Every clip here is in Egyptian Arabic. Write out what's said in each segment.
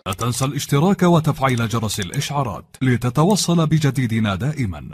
لا تنسى الاشتراك وتفعيل جرس الإشعارات لتتوصل بجديدنا دائما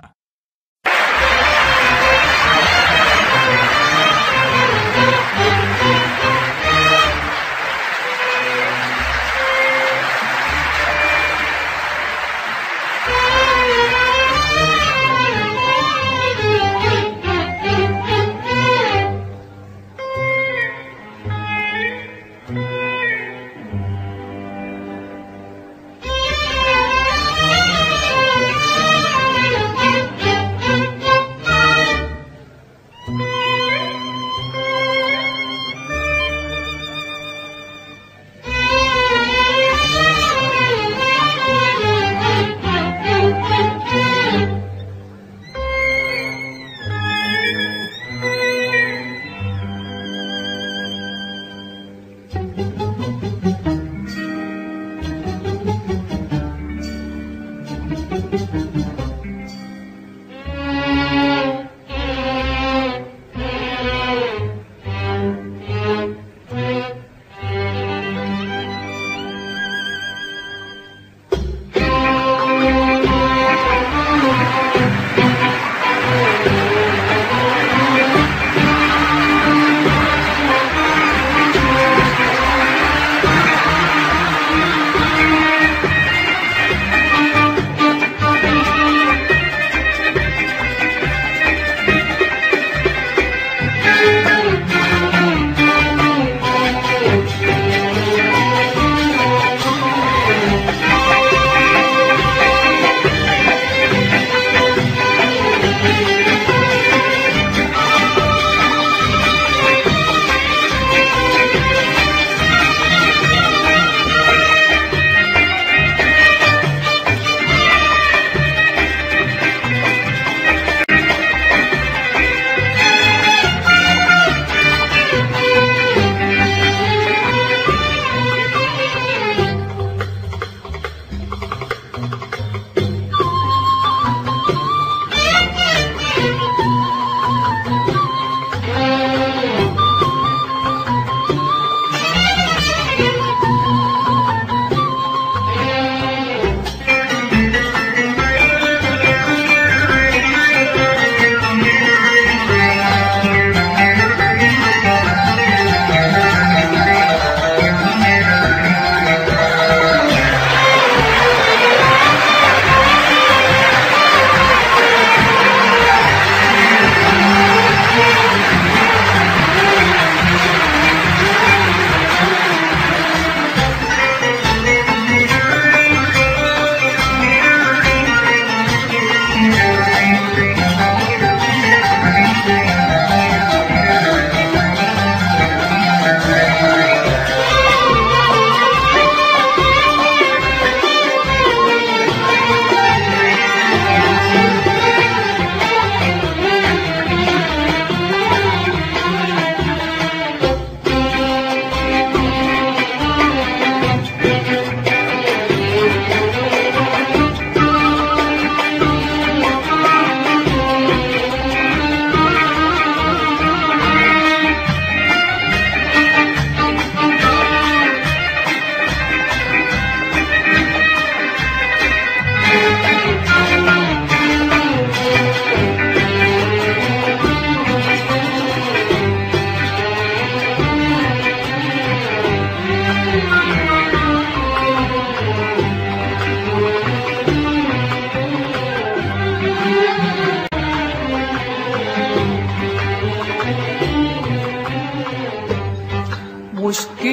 مش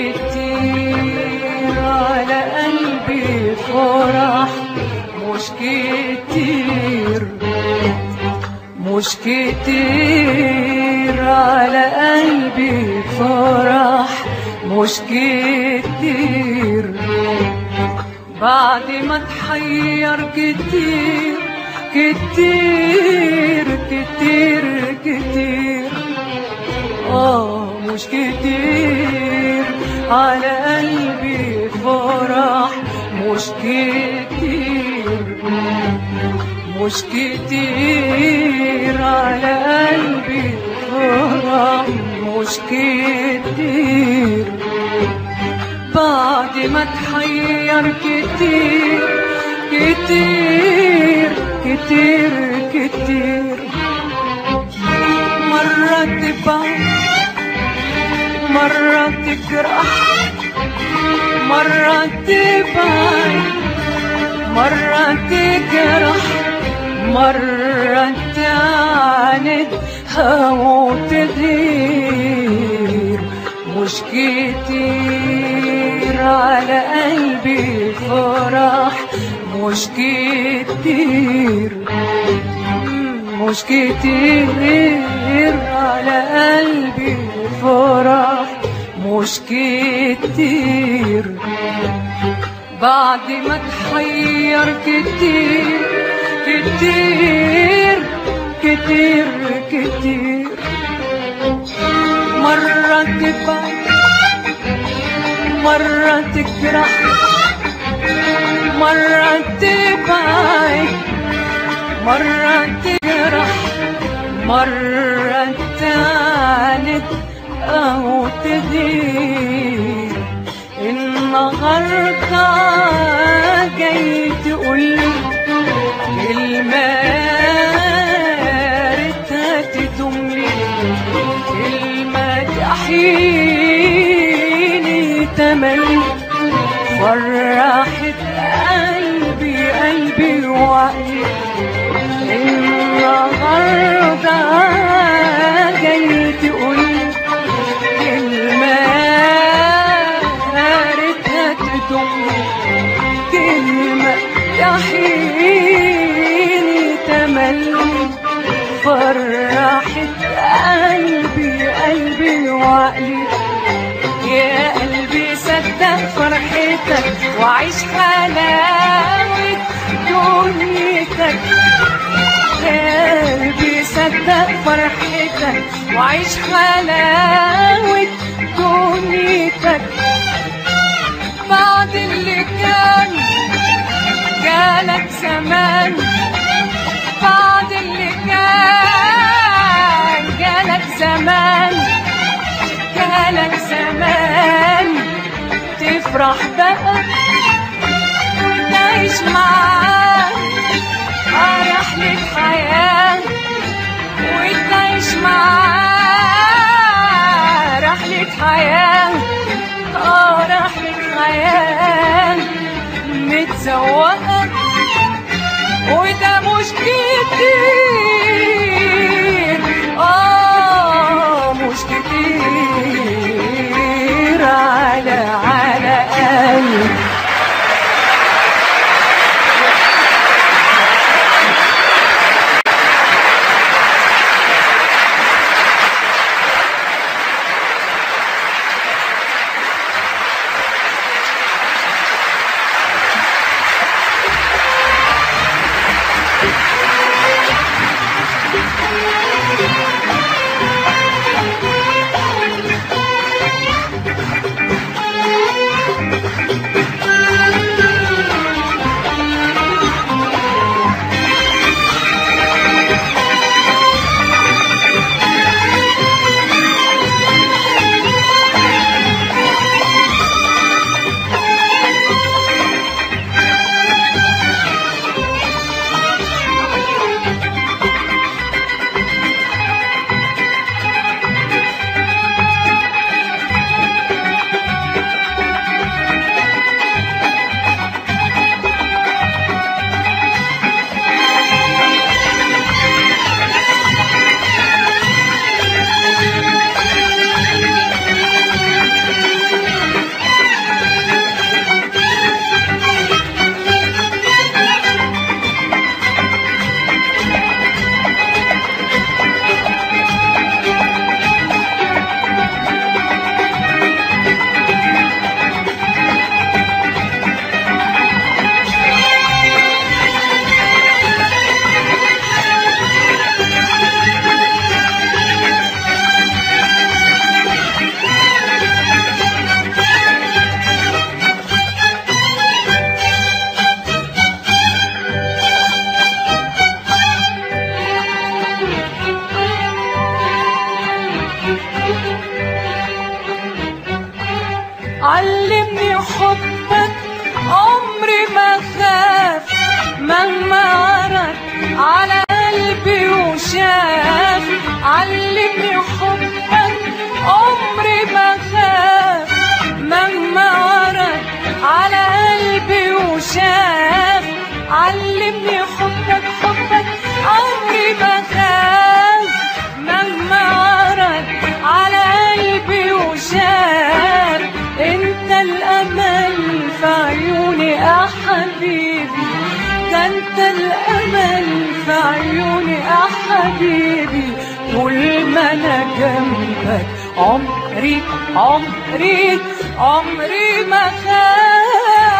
كتير على قلبي فرح مش كتير مش كتير على قلبي فرح مش كتير بعد ما اتحير كتير كتير كتير كتير آه مش كتير على قلبي فرح مش كتير مش كتير على قلبي فرح مش كتير بعد ما تحير كتير كتير كتير كتير مرة تبعد مرة تجرح مرة تبعد مرة تجرح مرة تعاند أو تغير مش كتير على قلبي فرح مش كتير مش كتير على قلبي فرح مش كتير بعد ما تحير كتير كتير كتير كتير مرة تبعد مرة تجرح مرة تبعد مرة تجرح مرة تعاند أو تغير النهاردة جاي تقولي كلمة ريتها تدملي كلمة تحييني تملي فرحت قلبي قلبي وعقلي النهاردة جاي تقولي كلمة ريتها تدملي كلمة تحييني تملي فرحت قلبي قلبي وعقلي يا قلبي صدق فرحتك وعيش حلاوة دنيتك يا قلبي صدق فرحتك وعيش حلاوة دنيتك بعد اللي كان جالك زمان بعد اللي كان جالك زمان جالك زمان تفرح بقى وتعيش معاه آه رحلة حياة وتعيش معاه رحلة حياة آه رحلة حياة متسوقة وده مش كتير آه مش كتير على على قلبي وشاف علمني حبك عمري ما خاف مهما ورد على قلبي وشاف علمني حبك حبك عمري ما خاف مهما ورد على قلبي وشاف انت الامل في عيوني يا حبيبي ده انت الامل في عيوني يا حبيبي طول ما انا جنبك عمري عمري عمري ما خاف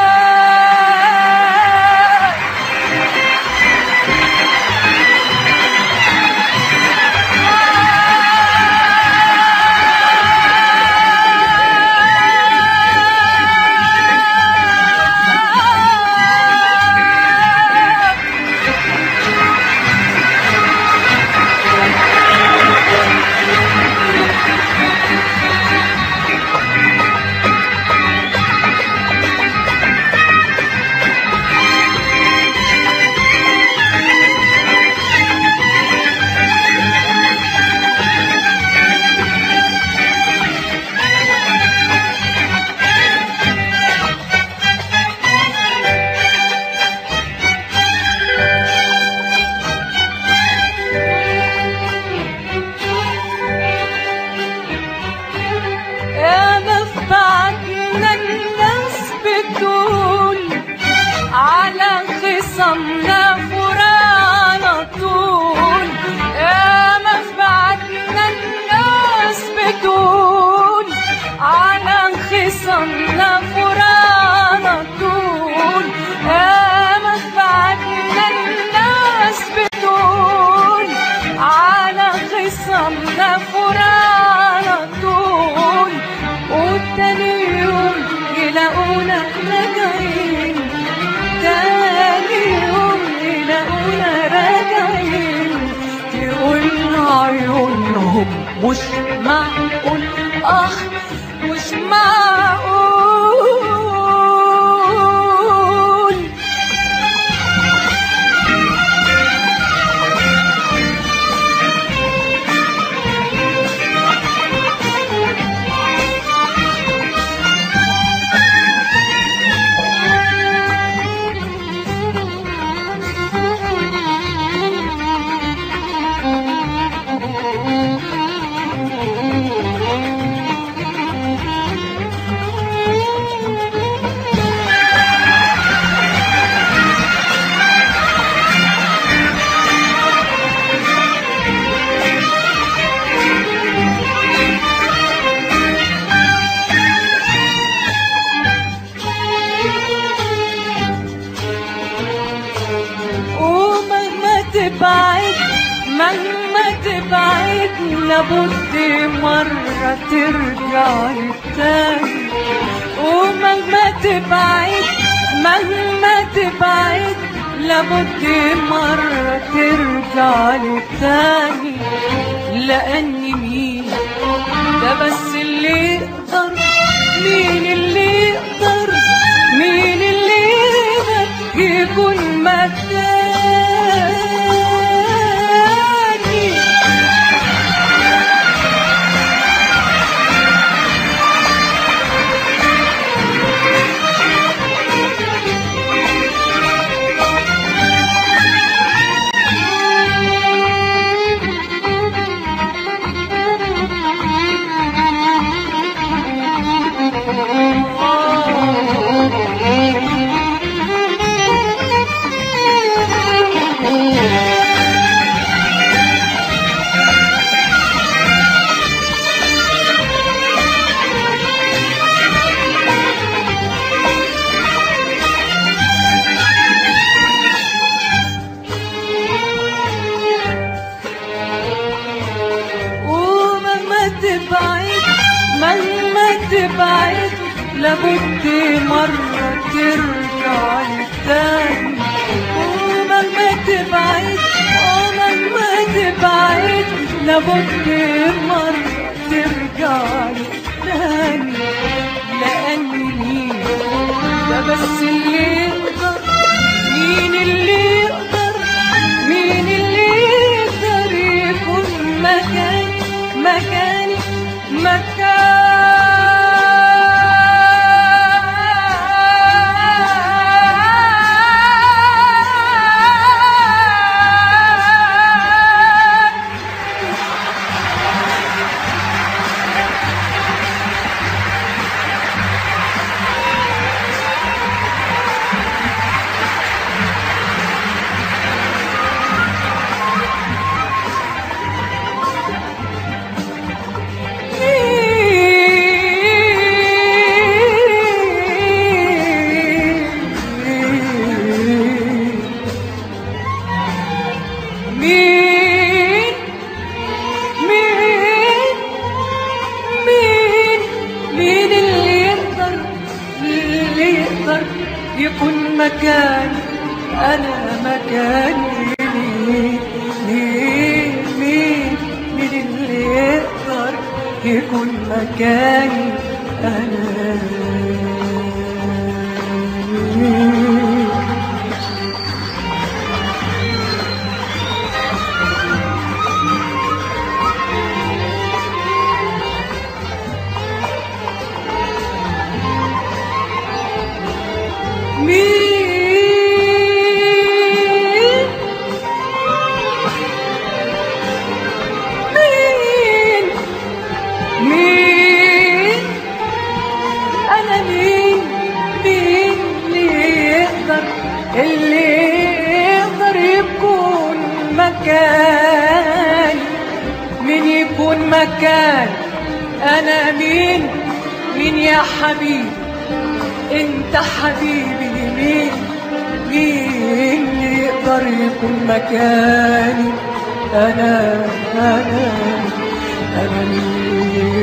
يا مفبعتنا الناس بتقول على خصمنا فرانا طول يا مفبعتنا الناس بتقول على خصمنا فرانا طول يا مفبعتنا الناس بتقول على خصمنا فرانا طول والتاني يوم يلاقونا راجعين تاني يوم يلاقونا راجعين تقول عيونهم مش معقول اخ مش معقول ومهما تبعد مهما تبعد لابد مرة ترجع تاني ومهما تبعد مهما تبعد لابد مرة ترجع تاني لأني مين ده بس اللي يقدر مين اللي يقدر مين اللي يقدر يكون مكاني ومهما تبعد مهما تبعد لابد مرة ترجع تاني ومهما تبعد ومهما تبعد لابد مرة ترجع تاني لأني مين ده بس اللي يقدر مين اللي يقدر مين اللي يقدر مكاني أنا مكاني مين مين مين مين اللي يقدر يكون مكاني أنا مين مين مين مين أنا مين مين اللي يقدر اللي يقدر يكون مكان مين يكون مكان أنا مين مين يا حبيبي انت حبيبي مين مين اللي يقدر يكون مكاني انا انا انا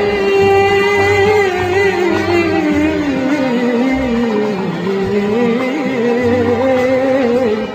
مين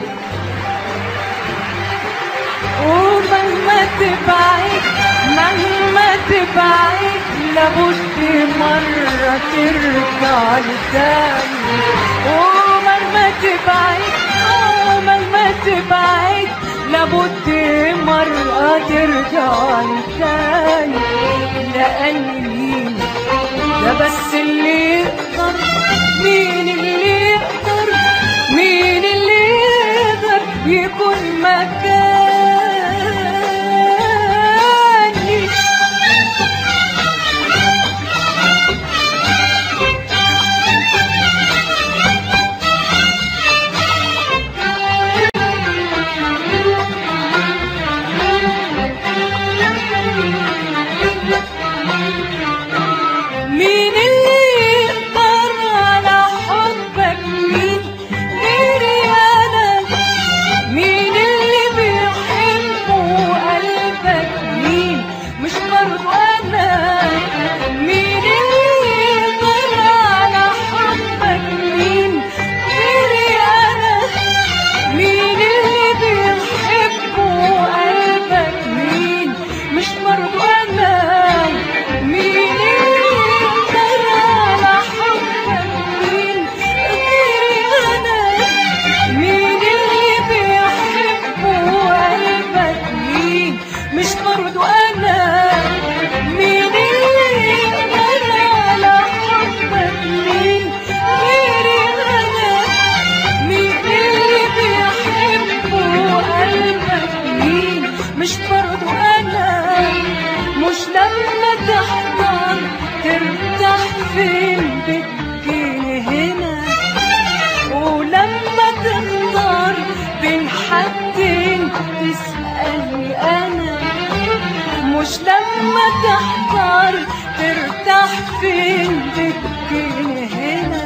ومهما تبعد مهما تبعد لابد مرة ترجع لتاني ومهما تبعد آه، مهما تبعد لابد مرة ترجع لتاني لأني ده بس اللي يقدر مين اللي يقدر مين اللي يقدر يكون مكاني مين اللي يقدر على حبك مين غيري انا مين اللي بيحبه قلبك مين مش برضو انا مين اللي يقدر على حبك مين غيري انا مين اللي بيحبه قلبك مين مش برضو انا مين اللي يقدر على حبك مين غيري انا مين اللي بيحبه قلبك مين مش برضو انا مين اللي يقدر على حبك مين غيري انا مين اللي بيحبه قلبك مين مش برضو انا مش لما تحضر ترتاح فين بتجيني هنا ولما تختار بين حدين تسألني أنا مش لما تحضر ترتاح فين بتجيني هنا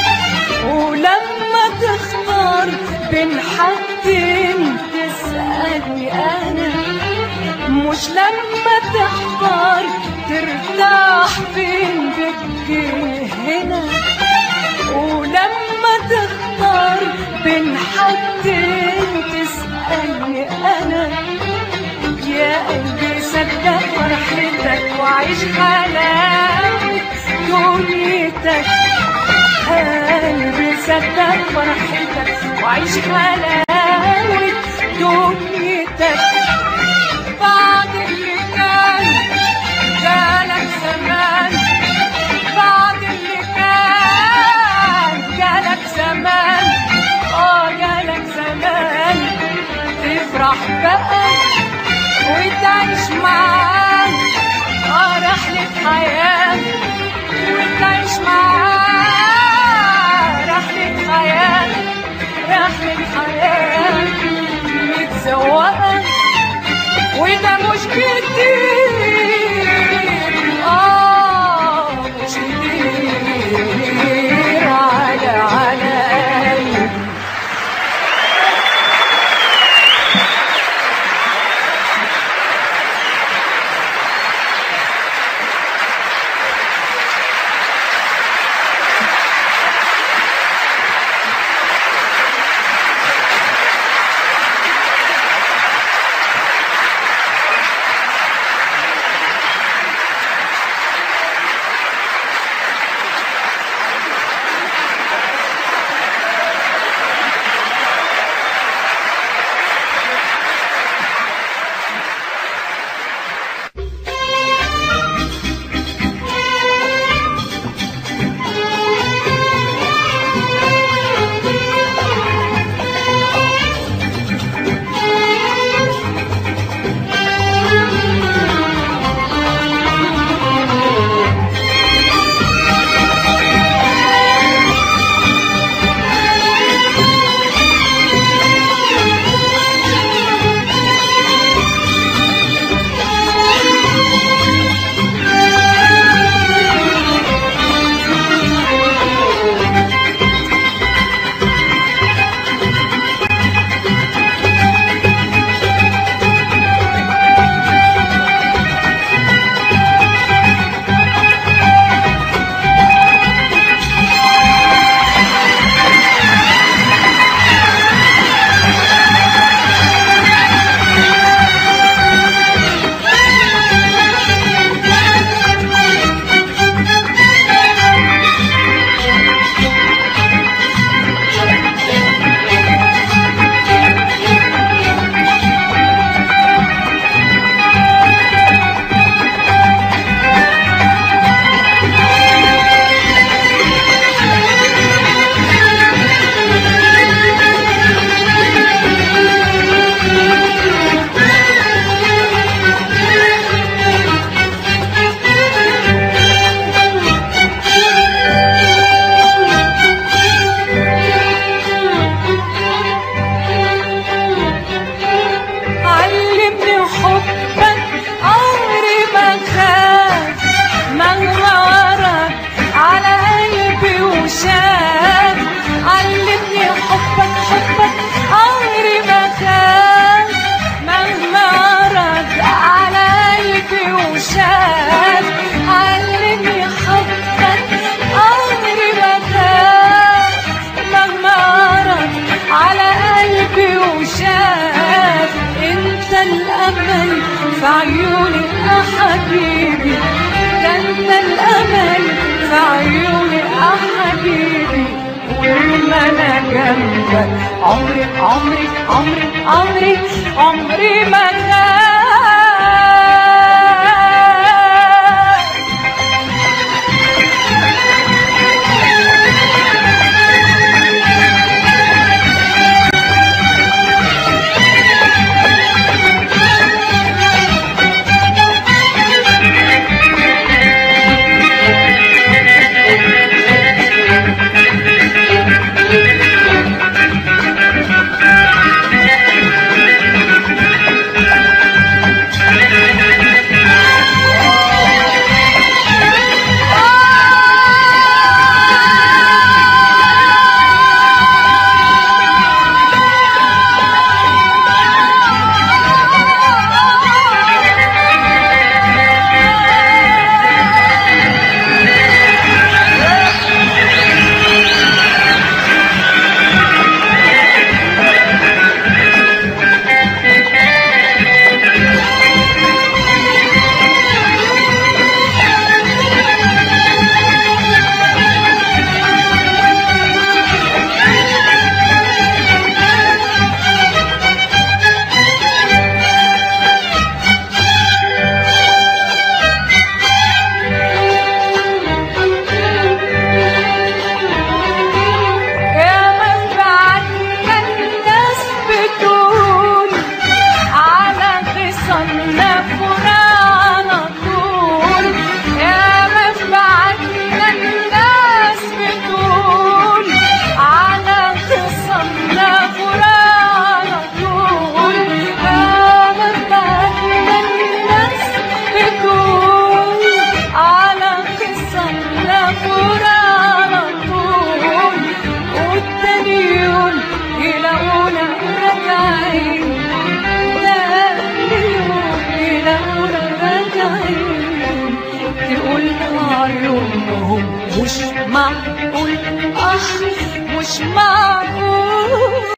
ولما تختار بين حدين تسألني أنا مش لما تحضر ترتاح فين بتجيني هنا ولما تختار بين حدين تسألني أنا يا قلبي صدق فرحتك وعيش حلاوة دنيتك قلبي صدق فرحتك وعيش حلاوة دنيتك بعد اللي كان جالك زمان بعد اللي كان جالك زمان اه جالك زمان تفرح بقى وتعيش معاه اه رحلة حياة وتعيش معاه رحلة حياة رحلة حياة متزوقة جنبك عمري عمري عمري عمري عمري ما خاف يا من بعدنا الناس بتقول على خصمنا فرانا طول يا من بعدنا الناس بتقول على خصمنا فرانا طول يا من بعدنا الناس بتقول على خصمنا فرانا طول والتاني يوم يلاقونا راجعين تاني يوم يلاقونا راجعين تقول عيونهم مش معقول اه مش معقول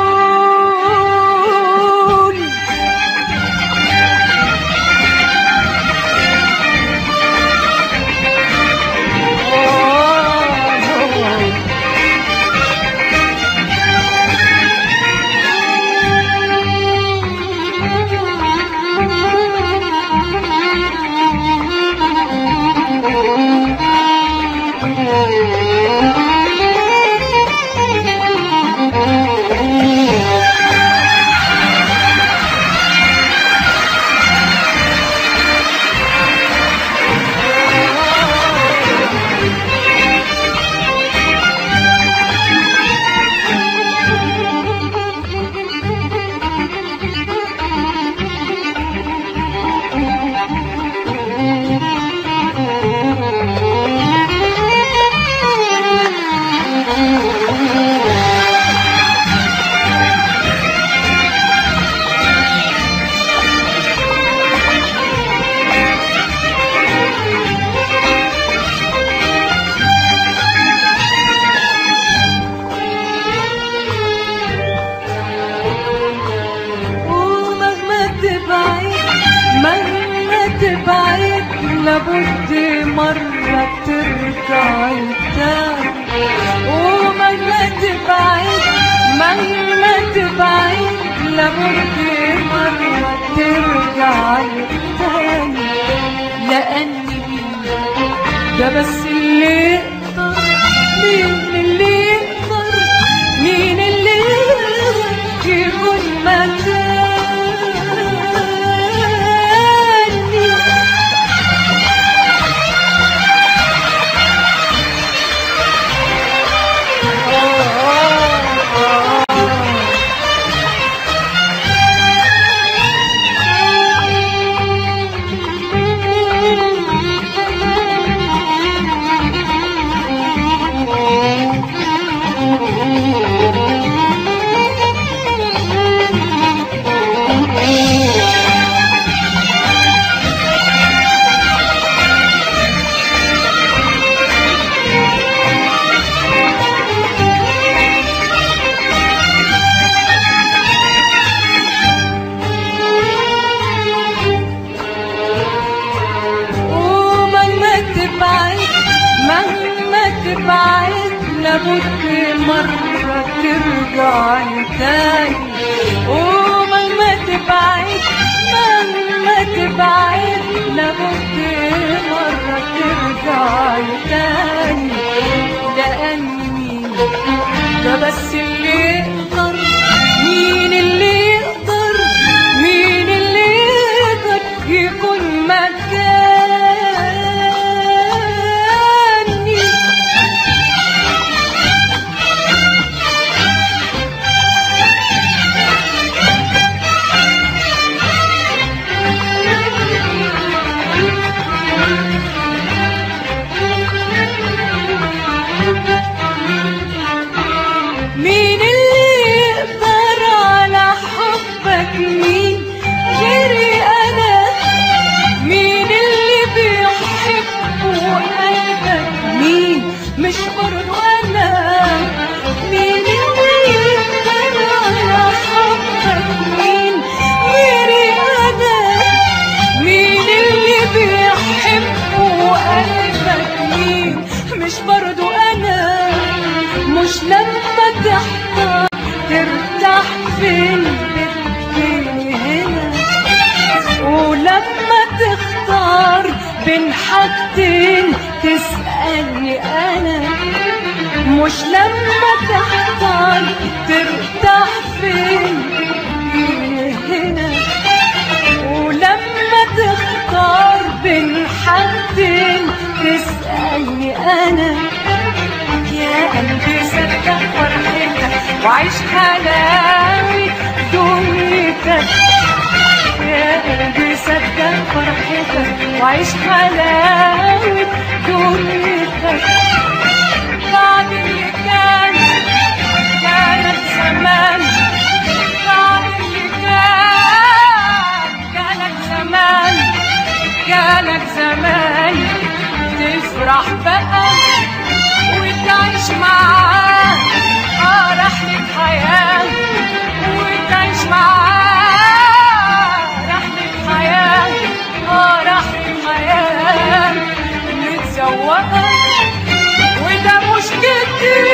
ومهما تبعد مهما تبعد لابد مرة ترجع تاني ومهما تبعد مهما تبعد لابد مرة ترجع تاني لأني مين ده بس اللي يقدر مين اللي يقدر مين اللي يقدر يكون مكاني ترجع تاني ومهما تبعد مهما تبعد لابد مرة ترجع تاني لأني ده بس اللي يقدر مين اللي يقدر مين اللي يقدر يكون مكاني مين اللي يقدر على حبك مين غيري انا مين اللي بيحب قلبك مين مش برضو انا مين اللي يقدر على حبك مين غيري انا مين اللي بيحب قلبك مين مش برضو انا مش لما تحتار ترتاح فين بتجيني هنا ولما تختار بين حاجتين تسألني أنا مش لما تحتار ترتاح فين بتجيني هنا ولما تختار بين حاجتين تسألني أنا يا قلبي صدق فرحتك وعيش حلاوة دنيتك يا قلبي صدق فرحتك وعيش حلاوة دنيتك بعد اللي كان كانت زمان بعد اللي كان كانت زمان جالك زمان تفرح بقى وتعيش معاه اه رحلة حياة وتعيش معاه رحلة حياة اه رحلة حياة متزوقة وده مش كتير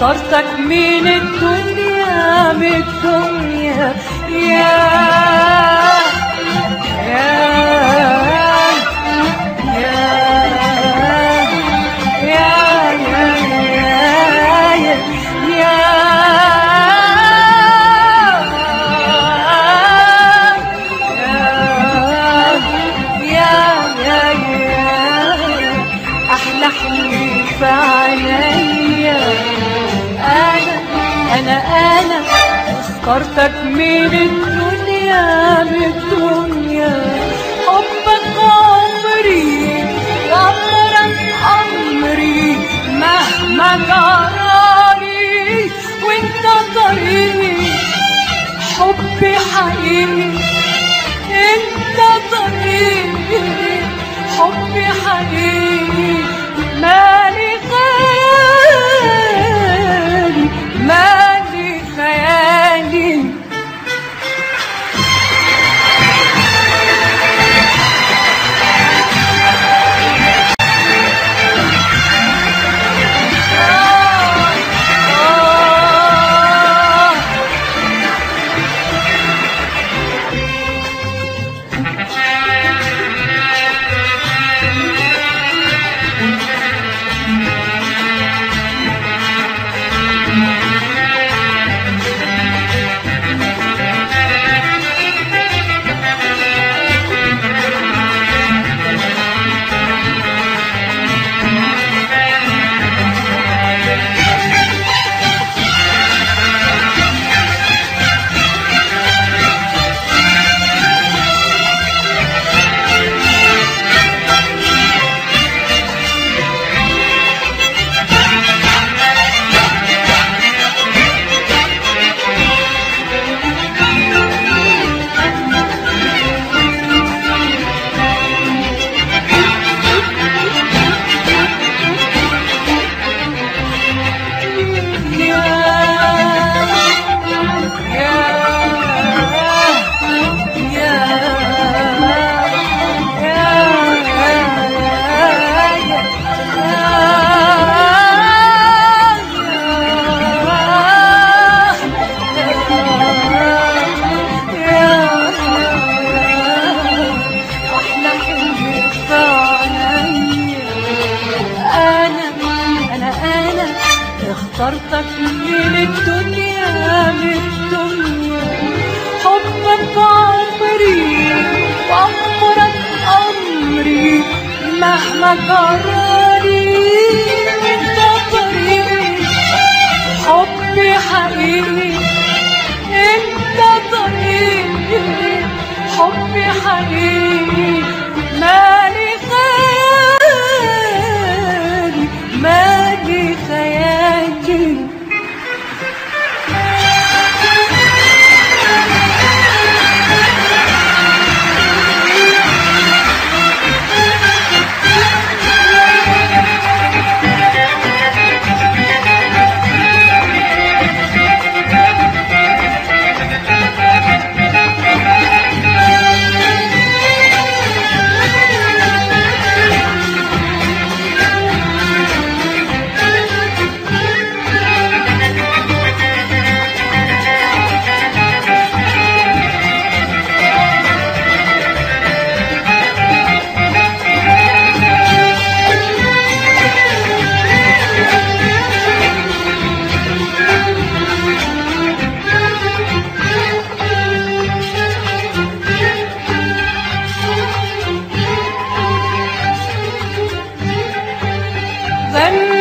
اخترتك من الدنيا من الدنيا يا يا يا يا يا يا يا يا يا أحلى حلم في عينيا أنا أنا أنا اخترتك من الدنيا من الدنيا حبك عمري غمرك أمري مهما جرالي وانت طريقي حبي حقيقي انت طريقي حبي حقيقي مالي خيالي مالي خيالي آه آه أحلى حلم في عينيا أنا أنا أنا اخترتك من الدنيا من الدنيا حبك عمري وعمرك أمري مهما جرالي انت طريقي حبي حقيقي انت طريقي حبي حقيقي مالي خيالي مالي خيالي غنى